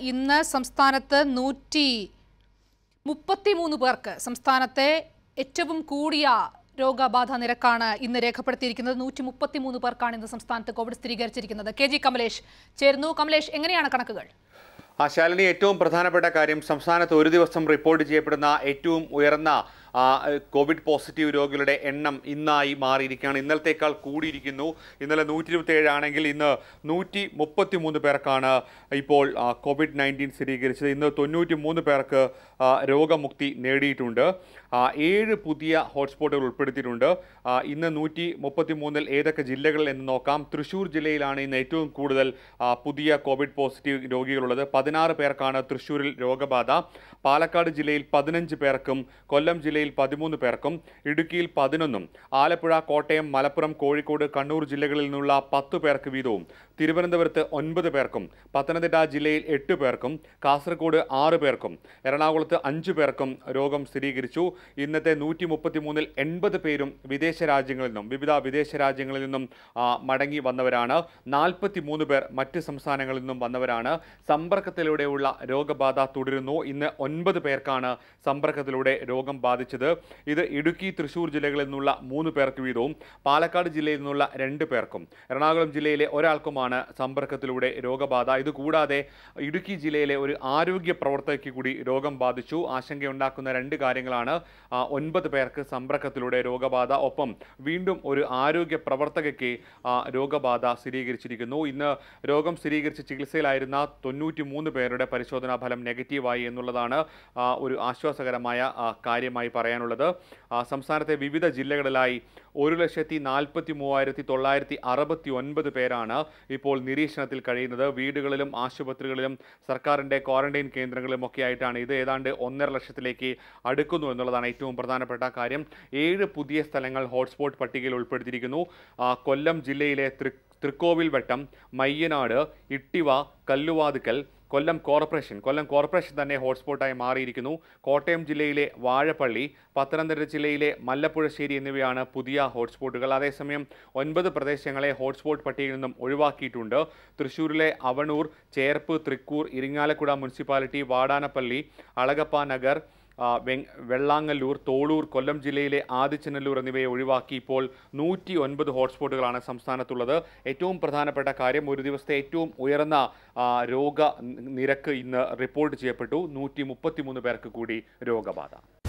ഇന്ന് സംസ്ഥാനത്ത് നൂറ്റി മുപ്പത്തിമൂന്ന് പേർക്ക് സംസ്ഥാനത്തെ ഏറ്റവും കൂടിയ രോഗബാധ നിരക്കാണ് ഇന്ന് രേഖപ്പെടുത്തിയിരിക്കുന്നത് നൂറ്റി മുപ്പത്തിമൂന്ന് പേർക്കാണ് ഇന്ന് സംസ്ഥാനത്ത് കോവിഡ് സ്ഥിരീകരിച്ചിരിക്കുന്നത് കെ ജി കമലേഷ് ചേരുന്നു കമലേഷ് എങ്ങനെയാണ് കണക്കുകൾ ആ ശാലിനി ഏറ്റവും പ്രധാനപ്പെട്ട കാര്യം സംസ്ഥാനത്ത് ഒരു ദിവസം റിപ്പോർട്ട് ചെയ്യപ്പെടുന്ന ഏറ്റവും ഉയർന്ന ആ, കോവിഡ് പോസിറ്റീവ് രോഗികളുടെ എണ്ണം ഇന്നായി മാറിയിരിക്കുകയാണ് ഇന്നലത്തേക്കാൾ കൂടിയിരിക്കുന്നു ഇന്നലെ നൂറ്റി ഇരുപത്തി ആണെങ്കിൽ ഇന്ന് നൂറ്റി മുപ്പത്തി മൂന്ന് പേർക്കാണ് ഇപ്പോൾ ആ, കോവിഡ് നയൻറ്റീൻ സ്ഥിരീകരിച്ചത് ഇന്ന് തൊണ്ണൂറ്റി മൂന്ന് പേർക്ക് ആ, രോഗമുക്തി നേടിയിട്ടുണ്ട് ആ, ഏഴ് പുതിയ ഹോട്ട്സ്പോട്ടുകൾ ഉൾപ്പെടുത്തിയിട്ടുണ്ട് ആ, ഇന്ന് നൂറ്റി മുപ്പത്തി മൂന്നിൽ ഏതൊക്കെ ജില്ലകളിൽ എന്ന് നോക്കാം തൃശ്ശൂർ ജില്ലയിലാണ് ഇന്ന് ഏറ്റവും കൂടുതൽ ആ, പുതിയ കോവിഡ് പോസിറ്റീവ് രോഗികളുള്ളത് പതിനാറ് പേർക്കാണ് തൃശ്ശൂരിൽ രോഗബാധ പാലക്കാട് ജില്ലയിൽ പതിനഞ്ച് പേർക്കും കൊല്ലം ജില്ലയിൽ പതിമൂന്ന് പേർക്കും ഇടുക്കിയിൽ പതിനൊന്നും ആലപ്പുഴ കോട്ടയം മലപ്പുറം കോഴിക്കോട് കണ്ണൂർ ജില്ലകളിൽ നിന്നുള്ള പത്ത് പേർക്ക് വീതവും തിരുവനന്തപുരത്ത് ഒൻപത് പേർക്കും പത്തനംതിട്ട ജില്ലയിൽ എട്ട് പേർക്കും കാസർഗോഡ് ആറ് പേർക്കും എറണാകുളത്ത് അഞ്ച് പേർക്കും രോഗം സ്ഥിരീകരിച്ചു ഇന്നത്തെ നൂറ്റി മുപ്പത്തി മൂന്നിൽ എൺപത് പേരും വിദേശ രാജ്യങ്ങളിൽ നിന്നും വിവിധ വിദേശ രാജ്യങ്ങളിൽ നിന്നും ആ, മടങ്ങി വന്നവരാണ് നാൽപ്പത്തി മൂന്ന് പേർ മറ്റ് സംസ്ഥാനങ്ങളിൽ നിന്നും വന്നവരാണ് സമ്പർക്കത്തിലൂടെയുള്ള രോഗബാധ തുടരുന്നു ഇന്ന് ഒൻപത് പേർക്കാണ് സമ്പർക്കത്തിലൂടെ രോഗം ബാധിച്ചത് ഇത് ഇടുക്കി തൃശൂർ ജില്ലകളിൽ നിന്നുള്ള മൂന്ന് പേർക്ക് വീതവും പാലക്കാട് ജില്ലയിൽ നിന്നുള്ള രണ്ട് പേർക്കും എറണാകുളം ജില്ലയിലെ ഒരാൾക്കുമാണ് സമ്പർക്കത്തിലൂടെ രോഗബാധ ഇതുകൂടാതെ ഇടുക്കി ജില്ലയിലെ ഒരു ആരോഗ്യ പ്രവർത്തകയ്ക്ക് കൂടി രോഗം ബാധിച്ചു ആശങ്കയുണ്ടാക്കുന്ന രണ്ട് കാര്യങ്ങളാണ് ആ, ഒൻപത് പേർക്ക് സമ്പർക്കത്തിലൂടെ രോഗബാധ ഒപ്പം വീണ്ടും ഒരു ആരോഗ്യ പ്രവർത്തകയ്ക്ക് ആ, രോഗബാധ സ്ഥിരീകരിച്ചിരിക്കുന്നു ഇന്ന് രോഗം സ്ഥിരീകരിച്ച് ചികിത്സയിലായിരുന്ന തൊണ്ണൂറ്റി മൂന്ന് പേരുടെ പരിശോധനാ ഫലം നെഗറ്റീവായി എന്നുള്ളതാണ് ആ, ഒരു ആശ്വാസകരമായ ആ, കാര്യമായി പറയാനുള്ളത് ആ, സംസ്ഥാനത്തെ വിവിധ ജില്ലകളിലായി ഒരു ലക്ഷത്തി നാൽപ്പത്തി മൂവായിരത്തി തൊള്ളായിരത്തി അറുപത്തി ഒൻപത് പേരാണ് ഇപ്പോൾ നിരീക്ഷണത്തിൽ കഴിയുന്നത് വീടുകളിലും ആശുപത്രികളിലും സർക്കാരിൻ്റെ ക്വാറന്റൈൻ കേന്ദ്രങ്ങളിലും ഒക്കെ ആയിട്ടാണ് ഇത് ഏതാണ്ട് ഒന്നര ലക്ഷത്തിലേക്ക് അടുക്കുന്നു എന്നുള്ളതാണ് ഏറ്റവും പ്രധാനപ്പെട്ട കാര്യം ഏഴ് പുതിയ സ്ഥലങ്ങൾ ഹോട്ട്സ്പോട്ട് പട്ടികയിൽ ഉൾപ്പെടുത്തിയിരിക്കുന്നു ആ, കൊല്ലം ജില്ലയിലെ തൃ Thrikkovilvattom Mayyanad Ittiva Kalluvathukkal Kollam corporation Kollam corporation തന്നെ ഹോട്ട്സ്പോട്ടായി മാറിയിരിക്കുന്നു കോട്ടയം ജില്ലയിലെ വാഴപ്പള്ളി പത്തനംതിട്ട ജില്ലയിലെ മല്ലപ്പുഴശ്ശേരി എന്നിവയാണ് പുതിയ ഹോട്ട്സ്പോട്ടുകൾ അതേസമയം ഒൻപത് പ്രദേശങ്ങളെ ഹോട്ട്സ്പോട്ട് പട്ടികയിൽ നിന്നും ഒഴിവാക്കിയിട്ടുണ്ട് തൃശ്ശൂരിലെ അവണൂർ ചേർപ്പ് തൃക്കൂർ ഇരിങ്ങാലക്കുട മുനിസിപ്പാലിറ്റി വാടാനപ്പള്ളി അളഗപ്പ നഗർ ആ, വെങ് വെള്ളാങ്ങല്ലൂർ തോളൂർ കൊല്ലം ജില്ലയിലെ ആദിച്ചനല്ലൂർ എന്നിവയെ ഒഴിവാക്കി ഇപ്പോൾ നൂറ്റി ഒൻപത് ഹോട്ട്സ്പോട്ടുകളാണ് സംസ്ഥാനത്തുള്ളത് ഏറ്റവും പ്രധാനപ്പെട്ട കാര്യം ഒരു ദിവസത്തെ ഏറ്റവും ഉയർന്ന ആ, രോഗ നിരക്ക് ഇന്ന് റിപ്പോർട്ട് ചെയ്യപ്പെട്ടു നൂറ്റി മുപ്പത്തി മൂന്ന് പേർക്ക് കൂടി രോഗബാധ